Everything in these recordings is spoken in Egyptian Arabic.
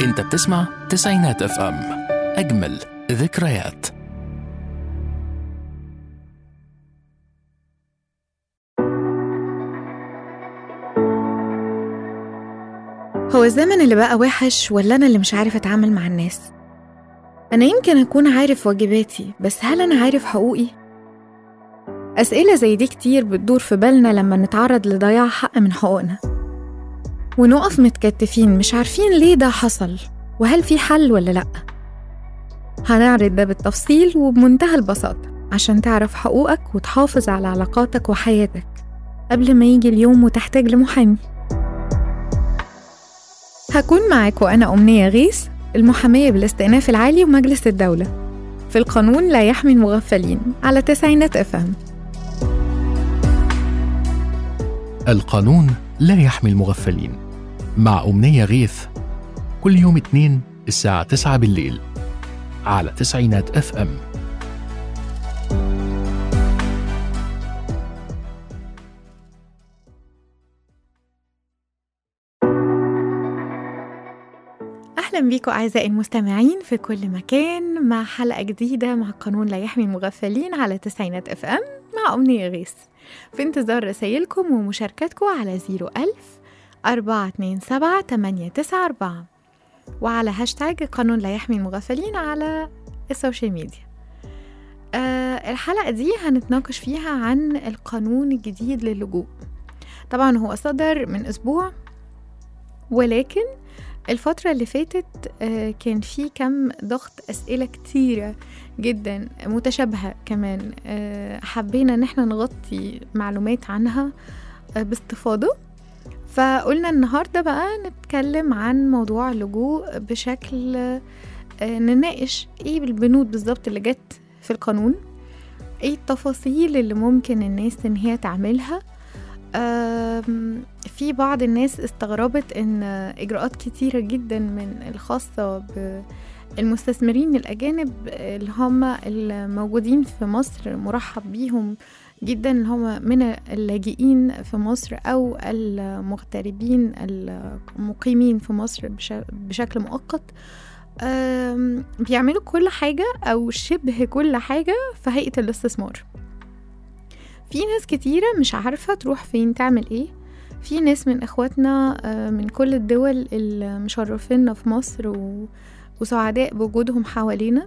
انت بتسمع تسعينات اف ام اجمل ذكريات هو الزمن اللي بقى وحش ولا أنا اللي مش عارف أتعامل مع الناس؟ أنا يمكن أكون عارف واجباتي بس هل أنا عارف حقوقي؟ أسئلة زي دي كتير بتدور في بالنا لما نتعرض لضياع حق من حقوقنا ونقف متكتفين مش عارفين ليه ده حصل وهل في حل ولا لأ هنعرض ده بالتفصيل وبمنتهى البساطة عشان تعرف حقوقك وتحافظ على علاقاتك وحياتك قبل ما يجي اليوم وتحتاج لمحامي هكون معاك وأنا أمنية غيث المحامية بالاستئناف العالي ومجلس الدولة في القانون لا يحمي المغفلين على تسعينات أفهم القانون لا يحمي المغفلين مع أمنية غيث كل يوم اثنين الساعة 9 بالليل على تسعينات اف ام أهلا بيكم أعزائي المستمعين في كل مكان مع حلقة جديدة مع قانون لا يحمي المغفلين على تسعينات اف ام مع أمنية غيث في انتظار رسايلكم ومشاركاتكم على 01000 427 894 وعلى هاشتاج قانون لا يحمي المغفلين على السوشيال ميديا آه الحلقة دي هنتناقش فيها عن القانون الجديد للجوء طبعا هو صدر من أسبوع ولكن الفترة اللي فاتت آه، كان في كم ضغط أسئلة كتيرة جدا متشابهة كمان آه، حبينا إن احنا نغطي معلومات عنها آه، باستفاضة فقلنا النهاردة بقى نتكلم عن موضوع اللجوء بشكل آه، نناقش ايه البنود بالظبط اللي جت في القانون ايه التفاصيل اللي ممكن الناس ان هي تعملها آم، في بعض الناس استغربت ان اجراءات كتيرة جدا من الخاصة بالمستثمرين الاجانب اللي هم الموجودين في مصر مرحب بيهم جدا اللي هم من اللاجئين في مصر او المغتربين المقيمين في مصر بش- بشكل مؤقت آم، بيعملوا كل حاجة او شبه كل حاجة في هيئة الاستثمار في ناس كتيرة مش عارفة تروح فين تعمل ايه في ناس من اخواتنا آه، من كل الدول اللي مشرفينا في مصر و... وسعداء بوجودهم حوالينا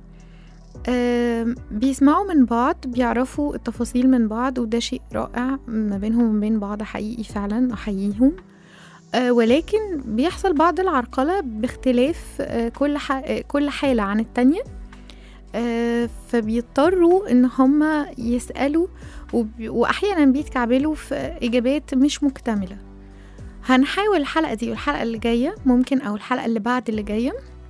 آم، بيسمعوا من بعض بيعرفوا التفاصيل من بعض وده شيء رائع ما بينهم وما بين بعض حقيقي فعلا أحييهم آه، ولكن بيحصل بعض العرقلة باختلاف آه، كل ح... آه، كل حالة عن التانية آه، فبيضطروا ان هم يسألوا وب... واحيانا بيتكعبلوا في اجابات مش مكتملة هنحاول الحلقة دي والحلقة اللي جاية ممكن او الحلقة اللي بعد اللي جاية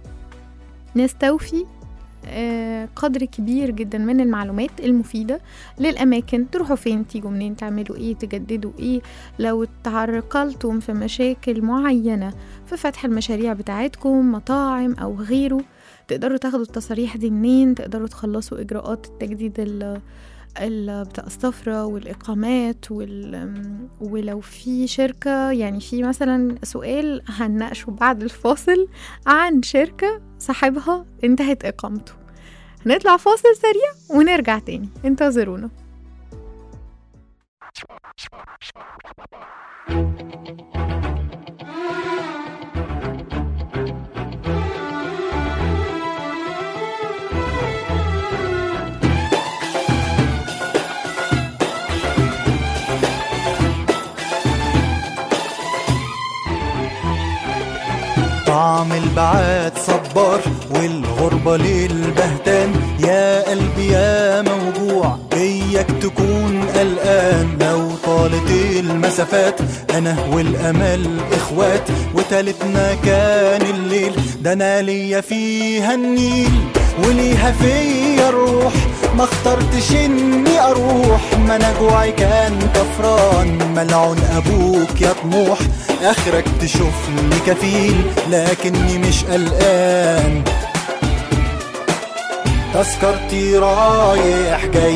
نستوفي آه، قدر كبير جدا من المعلومات المفيدة للأماكن تروحوا فين تيجوا منين تعملوا ايه تجددوا ايه لو تعرقلتم في مشاكل معينة في فتح المشاريع بتاعتكم مطاعم أو غيره تقدروا تاخدوا التصاريح دي منين تقدروا تخلصوا إجراءات التجديد ال ال- بتاع السفرة والإقامات وال... ولو في شركة يعني في مثلا سؤال هنناقشه بعد الفاصل عن شركة صاحبها انتهت إقامته هنطلع فاصل سريع ونرجع تاني انتظرونا طعم البعاد صبار والغربة للبهتان يا قلبي يا موجوع اياك تكون قلقان لو طالت المسافات انا والامل اخوات وتالتنا كان الليل ده انا ليا فيها النيل وليها فيا الروح ما اخترتش اني اروح ما انا جوعي كان كفران ملعون ابوك يا طموح اخرك تشوفني كفيل لكني مش قلقان تذكرتي رايح جاي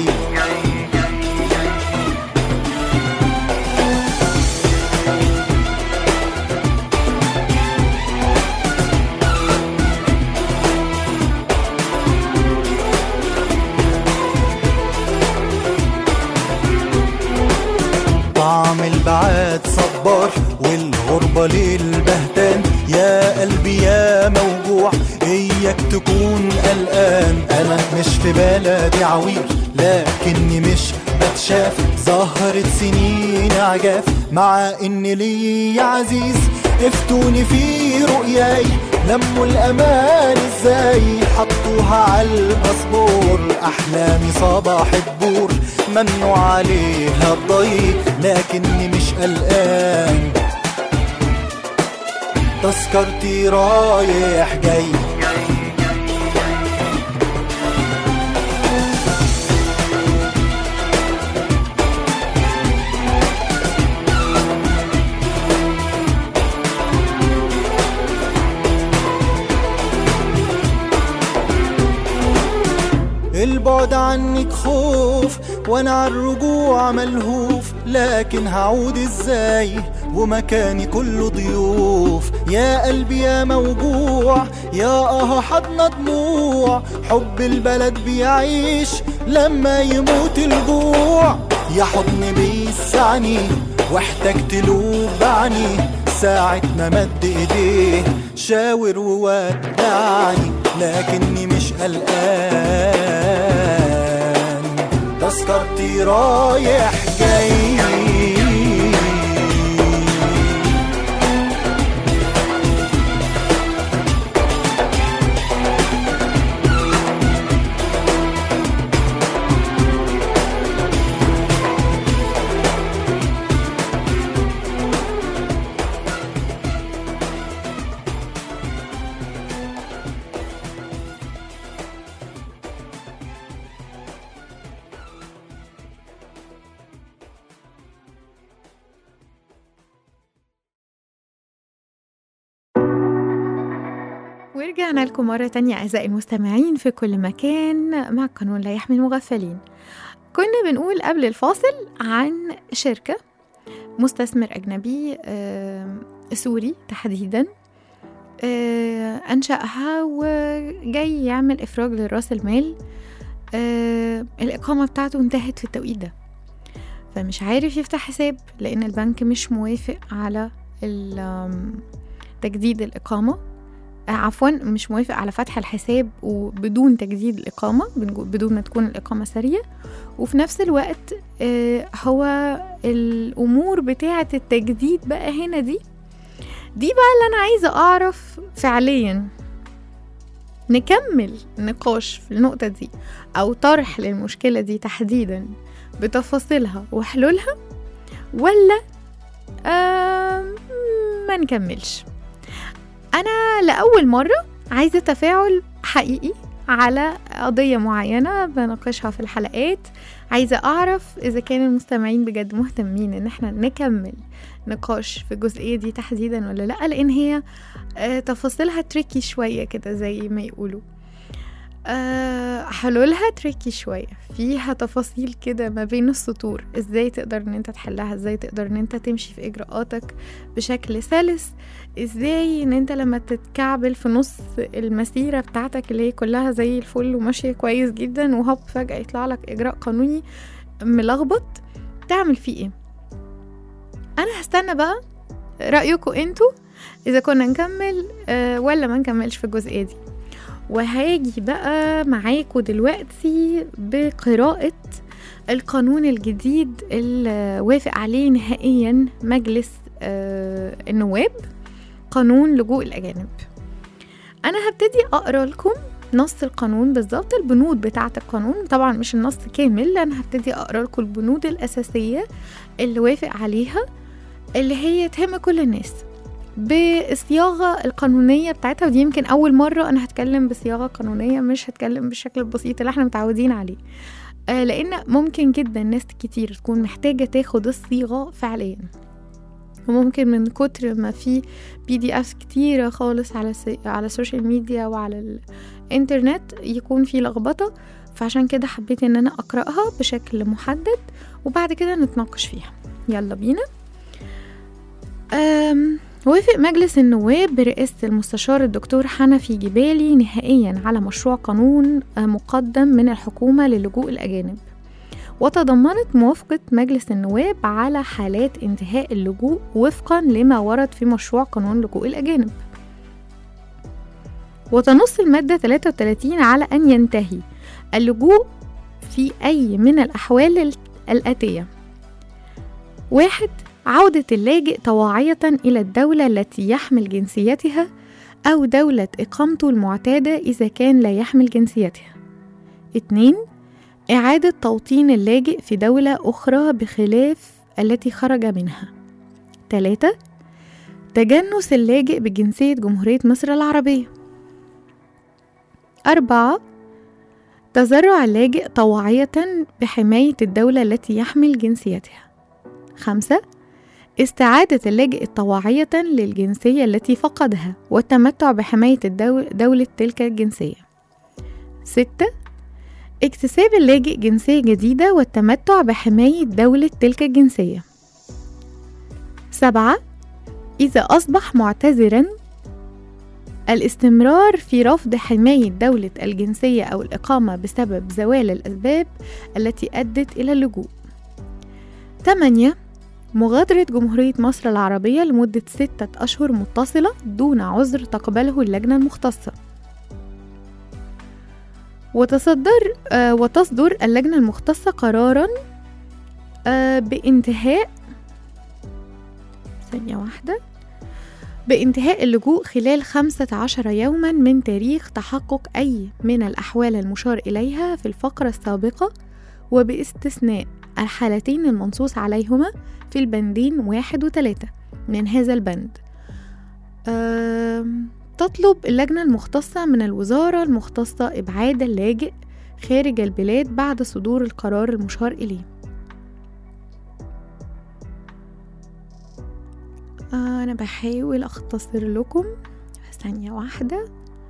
بعاد صبار والغربة للبهتان يا قلبي يا موجوع اياك تكون قلقان انا مش في بلدي عويل لكني مش بتشاف ظهرت سنين عجاف مع ان لي عزيز افتوني في رؤياي لموا الامان ازاي حطوها على الباسبور احلامي صباح الدور ممنوع عليها الضي لكني مش قلقان تذكرتي رايح جاي البعد عنك خوف وانا على الرجوع ملهوف لكن هعود ازاي ومكاني كله ضيوف يا قلبي يا موجوع يا اه حضن دموع حب البلد بيعيش لما يموت الجوع يا حضن بيسعني واحتجت له بعني ساعة ما مد ايديه شاور وودعني لكني مش قلقان تذكرتي رايح جاي ورجعنا لكم مرة تانية أعزائي المستمعين في كل مكان مع قانون لا يحمي المغفلين كنا بنقول قبل الفاصل عن شركة مستثمر أجنبي آم، سوري تحديدا آه، أنشأها وجاي يعمل إفراج لرأس المال آه، الإقامة بتاعته انتهت في التوقيت ده فمش عارف يفتح حساب لأن البنك مش موافق على ال- آم، تجديد الإقامة آه، عفوا مش موافق على فتح الحساب وبدون تجديد الإقامة بنقول- بدون ما تكون الإقامة سارية وفي نفس الوقت آه، هو الأمور بتاعة التجديد بقى هنا دي دي بقى اللي أنا عايزة أعرف فعليا نكمل نقاش في النقطة دي أو طرح للمشكلة دي تحديدا بتفاصيلها وحلولها ولا آم، ما نكملش أنا لأول مرة عايزة تفاعل حقيقي على قضية معينة بناقشها في الحلقات عايزة أعرف إذا كان المستمعين بجد مهتمين إن احنا نكمل نقاش في الجزئية دي تحديدا ولا لأ لأن هي آه، تفاصيلها تريكي شوية كده زي ما يقولوا آه، حلولها تريكي شوية فيها تفاصيل كده ما بين السطور ازاي تقدر ان انت تحلها ازاي تقدر ان انت تمشي في اجراءاتك بشكل سلس ازاي ان انت لما تتكعبل في نص المسيرة بتاعتك اللي هي كلها زي الفل وماشية كويس جدا وهوب فجأة يطلع لك اجراء قانوني ملخبط تعمل فيه ايه انا هستنى بقى رأيكم انتوا اذا كنا نكمل آه، ولا ما نكملش في الجزئية دي وهاجي بقى معاكم دلوقتي بقراءة القانون الجديد اللي وافق عليه نهائيا مجلس آه، النواب قانون لجوء الأجانب أنا هبتدي أقرأ لكم نص القانون بالظبط البنود بتاعة القانون طبعا مش النص كامل أنا هبتدي أقرأ لكم البنود الأساسية اللي وافق عليها اللي هي تهم كل الناس بالصياغة القانونية بتاعتها ودي يمكن أول مرة أنا هتكلم بصياغة قانونية مش هتكلم بالشكل البسيط اللي احنا متعودين عليه آه لأن ممكن جدا ناس كتير تكون محتاجة تاخد الصيغة فعليا وممكن من كتر ما في بي دي اف كتيرة خالص على سي... على السوشيال ميديا وعلى الانترنت يكون في لخبطة فعشان كده حبيت ان انا اقرأها بشكل محدد وبعد كده نتناقش فيها يلا بينا أم وافق مجلس النواب برئاسة المستشار الدكتور حنفي جبالي نهائيا على مشروع قانون آه، مقدم من الحكومة للجوء الأجانب وتضمنت موافقة مجلس النواب على حالات انتهاء اللجوء وفقا لما ورد في مشروع قانون لجوء الأجانب وتنص المادة 33 على أن ينتهي اللجوء في أي من الأحوال ال- الآتية واحد عودة اللاجئ طواعية إلى الدولة التي يحمل جنسيتها أو دولة إقامته المعتادة إذا كان لا يحمل جنسيتها اتنين إعادة توطين اللاجئ في دولة أخرى بخلاف التي خرج منها تلاتة تجنس اللاجئ بجنسية جمهورية مصر العربية أربعة تزرع اللاجئ طواعية بحماية الدولة التي يحمل جنسيتها خمسة استعادة اللاجئ طواعية للجنسية التي فقدها والتمتع بحماية الدول دولة تلك الجنسية ستة اكتساب اللاجئ جنسية جديدة والتمتع بحماية دولة تلك الجنسية سبعة إذا أصبح معتذرا الاستمرار في رفض حماية دولة الجنسية أو الإقامة بسبب زوال الأسباب التي أدت إلى اللجوء 8 مغادرة جمهورية مصر العربية لمدة ستة أشهر متصلة دون عذر تقبله اللجنة المختصة وتصدر آه وتصدر اللجنة المختصة قرارا آه بانتهاء ثانية واحدة بانتهاء اللجوء خلال 15 يوما من تاريخ تحقق أي من الأحوال المشار إليها في الفقرة السابقة وباستثناء الحالتين المنصوص عليهما في البندين واحد وثلاثة من هذا البند أم، تطلب اللجنة المختصة من الوزارة المختصة إبعاد اللاجئ خارج البلاد بعد صدور القرار المشار إليه آه، أنا بحاول أختصر لكم ثانية واحدة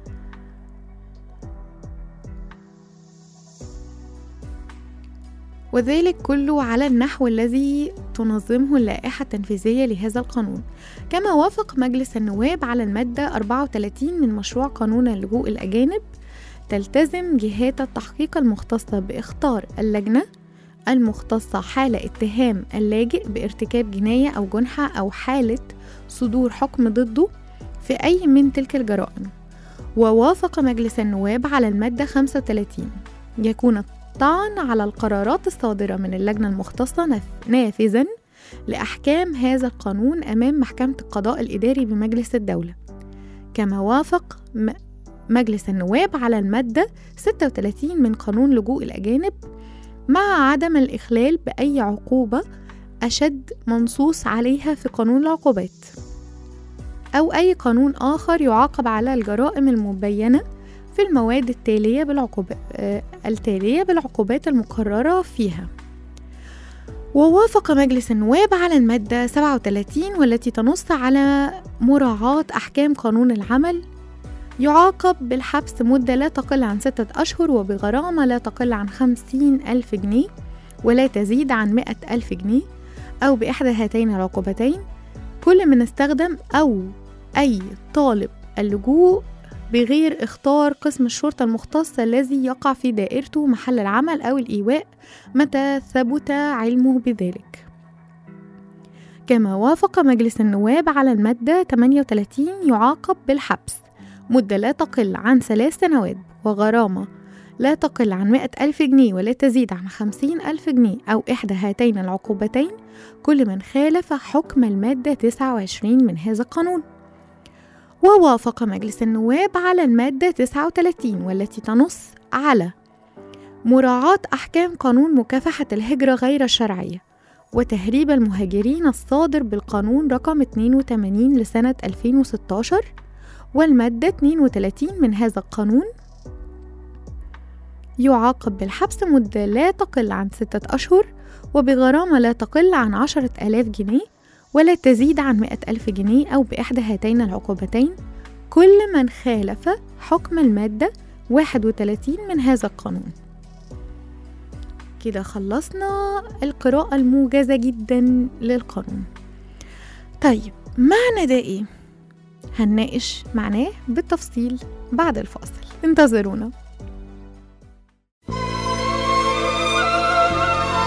وذلك كله على النحو الذي تنظمه اللائحة التنفيذية لهذا القانون كما وافق مجلس النواب على المادة 34 من مشروع قانون اللجوء الأجانب تلتزم جهات التحقيق المختصة باختار اللجنة المختصة حال اتهام اللاجئ بارتكاب جناية أو جنحة أو حالة صدور حكم ضده في أي من تلك الجرائم ووافق مجلس النواب على المادة 35 يكون الطعن على القرارات الصادرة من اللجنة المختصة نف- نافذا لأحكام هذا القانون أمام محكمة القضاء الإداري بمجلس الدولة كما وافق م- مجلس النواب على المادة 36 من قانون لجوء الأجانب مع عدم الإخلال بأي عقوبة أشد منصوص عليها في قانون العقوبات أو أي قانون آخر يعاقب على الجرائم المبينة في المواد التالية بالعقوبات التالية بالعقوبات المقررة فيها ووافق مجلس النواب على المادة 37 والتي تنص على مراعاة أحكام قانون العمل يعاقب بالحبس مدة لا تقل عن ستة أشهر وبغرامة لا تقل عن خمسين ألف جنيه ولا تزيد عن مئة ألف جنيه أو بإحدى هاتين العقوبتين كل من استخدم أو أي طالب اللجوء بغير اختار قسم الشرطة المختص الذي يقع في دائرته محل العمل أو الإيواء متى ثبت علمه بذلك كما وافق مجلس النواب على المادة 38 يعاقب بالحبس مدة لا تقل عن ثلاث سنوات وغرامة لا تقل عن مئة ألف جنيه ولا تزيد عن خمسين ألف جنيه أو إحدى هاتين العقوبتين كل من خالف حكم المادة 29 من هذا القانون ووافق مجلس النواب على المادة 39 والتي تنص على مراعاة أحكام قانون مكافحة الهجرة غير الشرعية وتهريب المهاجرين الصادر بالقانون رقم 82 لسنة 2016 والمادة 32 من هذا القانون يعاقب بالحبس مدة لا تقل عن ستة أشهر وبغرامة لا تقل عن عشرة آلاف جنيه ولا تزيد عن مئة ألف جنيه أو بإحدى هاتين العقوبتين كل من خالف حكم المادة 31 من هذا القانون كده خلصنا القراءة الموجزة جدا للقانون طيب معنى ده ايه؟ هنناقش معناه بالتفصيل بعد الفاصل انتظرونا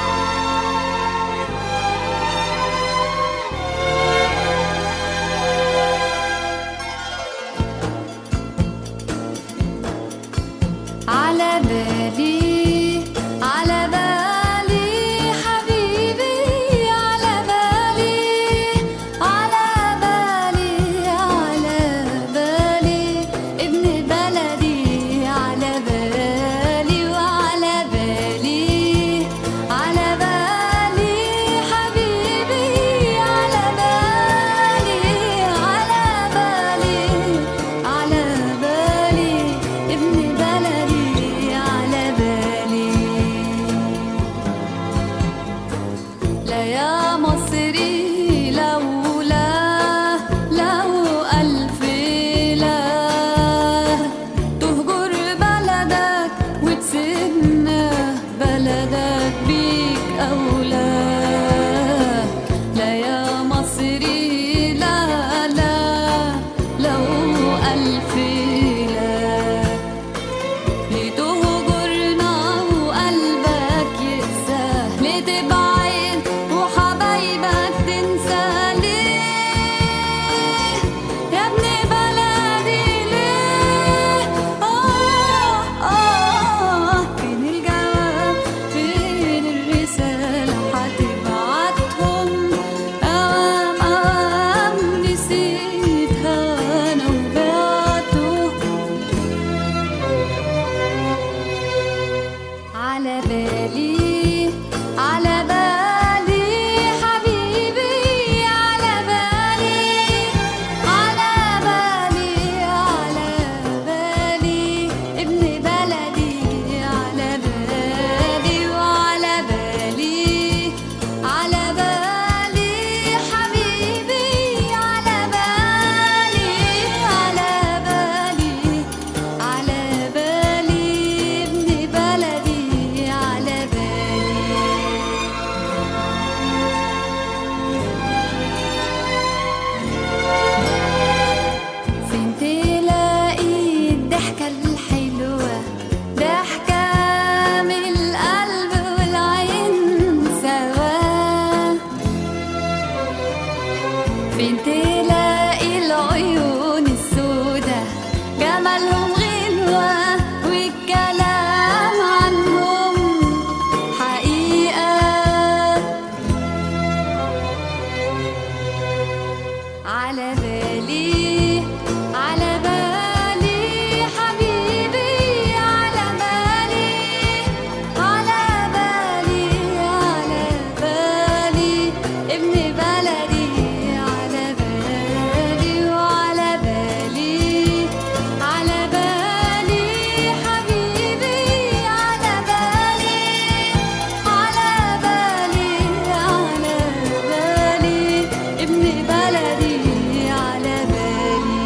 على بالي على بالي حبيبي على بالي على بالي على بالي ابن بلدي على بالي وعلى بالي على بالي حبيبي على بالي على بالي على بالي ابن بلدي على بالي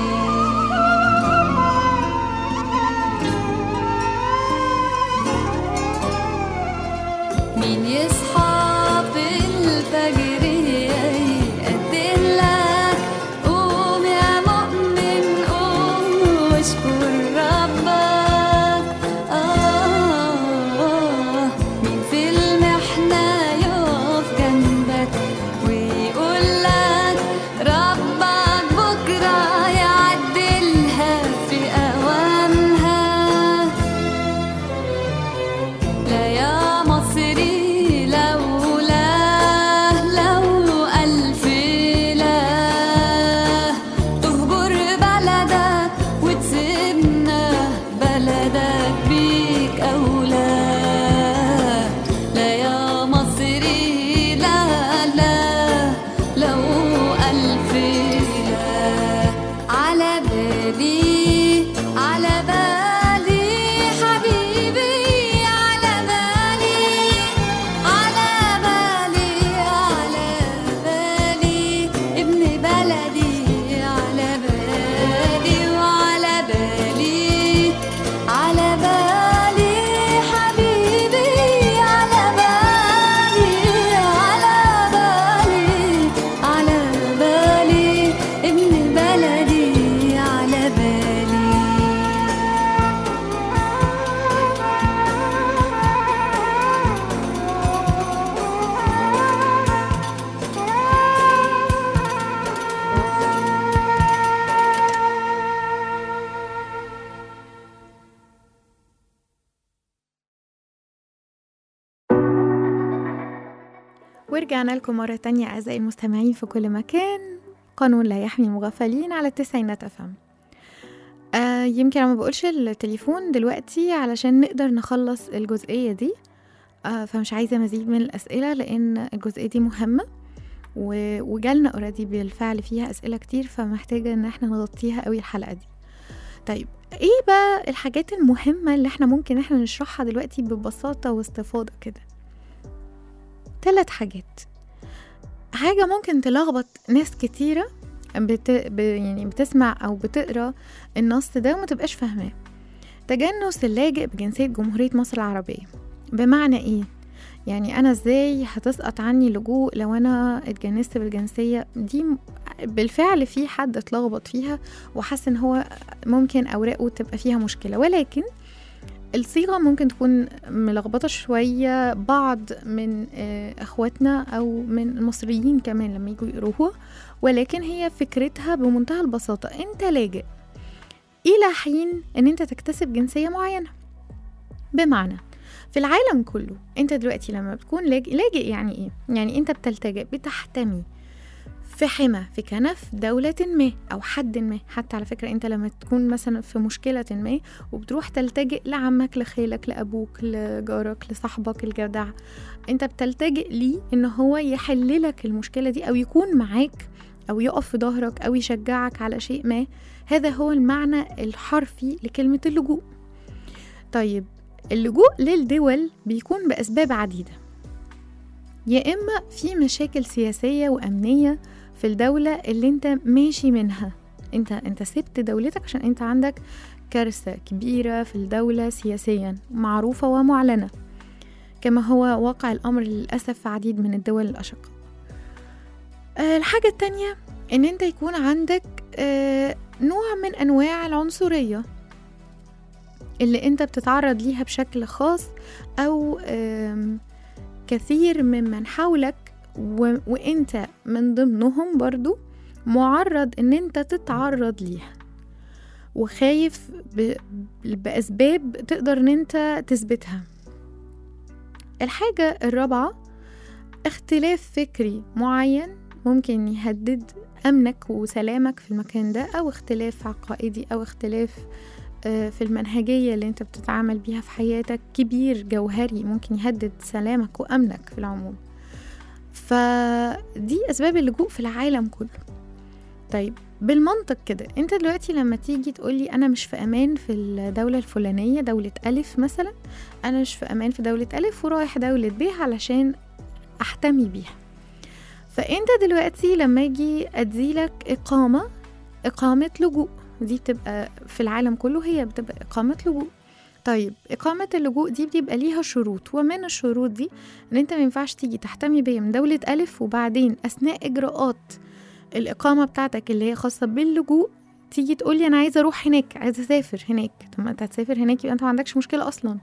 مين يصحى في الفجر يقدر لك قوم يا مؤمن قوم واشكر ربك آه مين في المحنة يقف جنبك ويقول لك ربك بكرة يعدلها في أوانها لا يا مصري لولا لو ألف لا تهجر بلدك وتسيبنا بلدك بيك أولى لا يا مصري لا لا لو ألف لا على بالي على بالي حبيبي على بالي على بالي على بالي ابن بلدي على بالي وعلى بالي على بالي حبيبي على بالي على بالي على بالي ابن بلدي على بالي ورجعنا لكم مرة تانية أعزائي المستمعين في كل مكان قانون لا يحمي المغفلين على التسعينات أفهم آه يمكن أنا ما بقولش التليفون دلوقتي علشان نقدر نخلص الجزئية دي آه فمش عايزة مزيد من الأسئلة لأن الجزئية دي مهمة و- وجالنا اوريدي بالفعل فيها أسئلة كتير فمحتاجة إن احنا نغطيها قوي الحلقة دي طيب ايه بقى الحاجات المهمة اللي احنا ممكن احنا نشرحها دلوقتي ببساطة واستفاضة كده ثلاث حاجات حاجة ممكن تلخبط ناس كتيرة بت... ب... يعني بتسمع أو بتقرا النص ده وما تبقاش فاهماه تجنس اللاجئ بجنسية جمهورية مصر العربية بمعنى ايه؟ يعني أنا ازاي هتسقط عني لجوء لو أنا اتجنست بالجنسية دي م- بالفعل في حد اتلخبط فيها وحس ان هو ممكن أوراقه تبقى فيها مشكلة ولكن الصيغة ممكن تكون ملخبطة شوية بعض من آه، اخواتنا او من المصريين كمان لما يجوا يقروها ولكن هي فكرتها بمنتهى البساطة انت لاجئ الى حين ان انت تكتسب جنسية معينة بمعنى في العالم كله انت دلوقتي لما بتكون لاجئ لاجئ يعني ايه يعني انت بتلتجئ بتحتمي في حمى في كنف دولة ما أو حد ما حتى على فكرة أنت لما تكون مثلا في مشكلة ما وبتروح تلتجئ لعمك لخالك لأبوك لجارك لصاحبك الجدع أنت بتلتجئ ليه إن هو يحل لك المشكلة دي أو يكون معاك أو يقف في ظهرك أو يشجعك على شيء ما هذا هو المعنى الحرفي لكلمة اللجوء طيب اللجوء للدول بيكون بأسباب عديدة يا إما في مشاكل سياسية وأمنية في الدولة اللي انت ماشي منها انت انت سبت دولتك عشان انت عندك كارثة كبيرة في الدولة سياسيا معروفة ومعلنة كما هو واقع الأمر للأسف في عديد من الدول الأشقاء آه، الحاجة التانية إن أنت يكون عندك آه، نوع من أنواع العنصرية اللي أنت بتتعرض ليها بشكل خاص أو آم، كثير ممن حولك و... وانت من ضمنهم برضو معرض ان انت تتعرض ليها وخايف ب... بأسباب تقدر ان انت تثبتها الحاجة الرابعة اختلاف فكري معين ممكن يهدد أمنك وسلامك في المكان ده أو اختلاف عقائدي أو اختلاف آه، في المنهجية اللي انت بتتعامل بيها في حياتك كبير جوهري ممكن يهدد سلامك وأمنك في العموم فدي أسباب اللجوء في العالم كله طيب بالمنطق كده انت دلوقتي لما تيجي تقولي انا مش في امان في الدولة الفلانية دولة الف مثلا انا مش في امان في دولة الف ورايح دولة ب علشان احتمي بيها فانت دلوقتي لما اجي اديلك اقامة اقامة لجوء دي بتبقى في العالم كله هي بتبقى اقامة لجوء طيب إقامة اللجوء دي بيبقى ليها شروط ومن الشروط دي إن أنت ما ينفعش تيجي تحتمي بيا من دولة ألف وبعدين أثناء إجراءات الإقامة بتاعتك اللي هي خاصة باللجوء تيجي تقولي أنا عايزة أروح هناك عايزة أسافر هناك طب ما أنت هتسافر هناك يبقى أنت ما عندكش مشكلة أصلا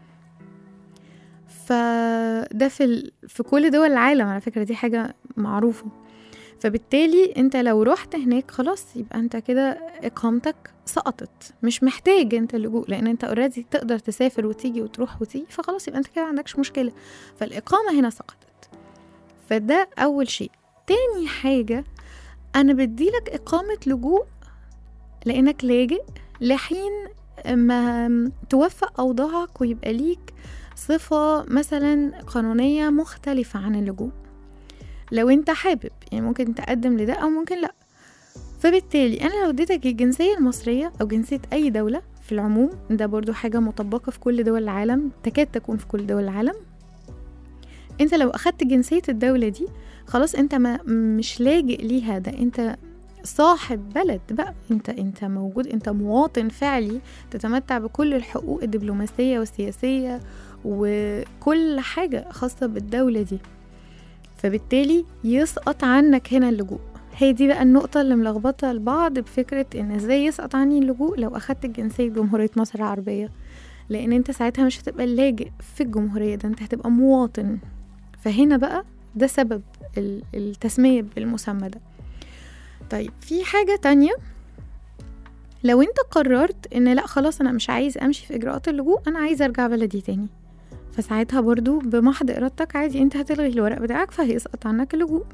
فده في ال... في كل دول العالم على فكرة دي حاجة معروفة فبالتالي انت لو رحت هناك خلاص يبقى انت كده اقامتك سقطت مش محتاج انت اللجوء لان انت اوريدي تقدر تسافر وتيجي وتروح وتيجي فخلاص يبقى انت كده عندكش مشكلة فالاقامة هنا سقطت فده اول شيء تاني حاجة انا بديلك اقامة لجوء لانك لاجئ لحين ما توفق اوضاعك ويبقى ليك صفة مثلا قانونية مختلفة عن اللجوء لو انت حابب يعني ممكن تقدم لده او ممكن لا فبالتالي انا لو اديتك الجنسية المصرية او جنسية اي دولة في العموم ده برضو حاجة مطبقة في كل دول العالم تكاد تكون في كل دول العالم انت لو اخدت جنسية الدولة دي خلاص انت ما مش لاجئ ليها ده انت صاحب بلد بقى انت انت موجود انت مواطن فعلي تتمتع بكل الحقوق الدبلوماسية والسياسية وكل حاجة خاصة بالدولة دي فبالتالي يسقط عنك هنا اللجوء هي دي بقى النقطة اللي ملخبطة البعض بفكرة ان ازاي يسقط عني اللجوء لو اخدت جنسية جمهورية مصر العربية لان انت ساعتها مش هتبقى لاجئ في الجمهورية ده انت هتبقى مواطن فهنا بقى ده سبب ال- التسمية بالمسمى ده طيب في حاجة تانية لو انت قررت ان لا خلاص انا مش عايز امشي في اجراءات اللجوء انا عايز ارجع بلدي تاني فساعتها برضو بمحض ارادتك عادي انت هتلغي الورق بتاعك فهيسقط عنك اللجوء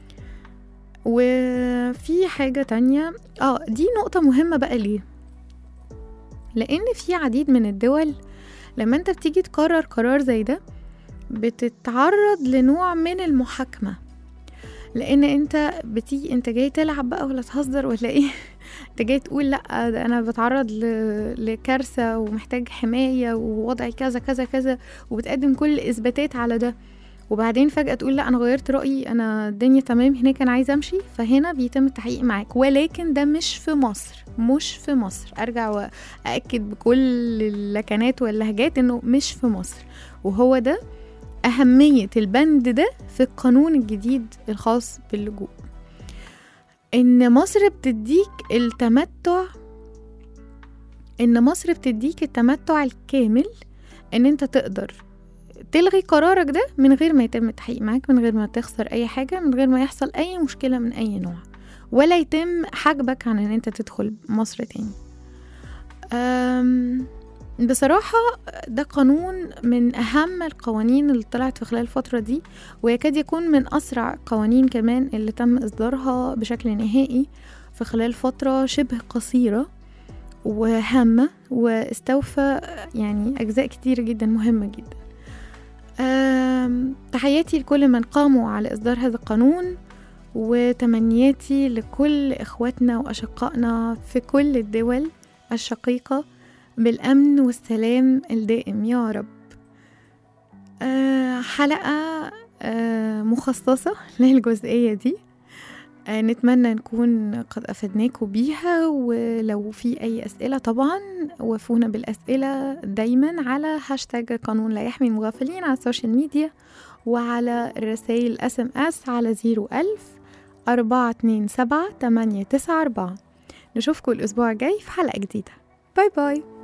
وفي حاجة تانية اه دي نقطة مهمة بقى ليه لان في عديد من الدول لما انت بتيجي تقرر قرار زي ده بتتعرض لنوع من المحاكمة لان انت بتيجي انت جاي تلعب بقى ولا تهزر ولا ايه انت جاي تقول لا ده انا بتعرض ل... لكارثة ومحتاج حماية ووضعي كذا كذا كذا وبتقدم كل الاثباتات على ده وبعدين فجأة تقول لا أنا غيرت رأيي أنا الدنيا تمام هناك أنا عايزة أمشي فهنا بيتم التحقيق معاك ولكن ده مش في مصر مش في مصر أرجع وأأكد بكل اللكنات واللهجات إنه مش في مصر وهو ده أهمية البند ده في القانون الجديد الخاص باللجوء إن مصر بتديك التمتع إن مصر بتديك التمتع الكامل إن أنت تقدر تلغي قرارك ده من غير ما يتم التحقيق معاك من غير ما تخسر أي حاجة من غير ما يحصل أي مشكلة من أي نوع ولا يتم حجبك عن إن أنت تدخل مصر تاني أم بصراحة ده قانون من أهم القوانين اللي طلعت في خلال الفترة دي ويكاد يكون من أسرع القوانين كمان اللي تم إصدارها بشكل نهائي في خلال فترة شبه قصيرة وهامة واستوفى يعني أجزاء كتير جدا مهمة جدا أم، تحياتي لكل من قاموا على إصدار هذا القانون وتمنياتي لكل إخواتنا وأشقائنا في كل الدول الشقيقة بالأمن والسلام الدائم يا رب أه، حلقة أه، مخصصة للجزئية دي أه، نتمنى نكون قد أفدناكم بيها ولو في أي أسئلة طبعا وافونا بالأسئلة دايما على هاشتاج قانون لا يحمي المغفلين على السوشيال ميديا وعلى الرسائل اس ام اس على زيرو ألف أربعة اتنين سبعة تمانية تسعة أربعة نشوفكم الأسبوع الجاي في حلقة جديدة باي باي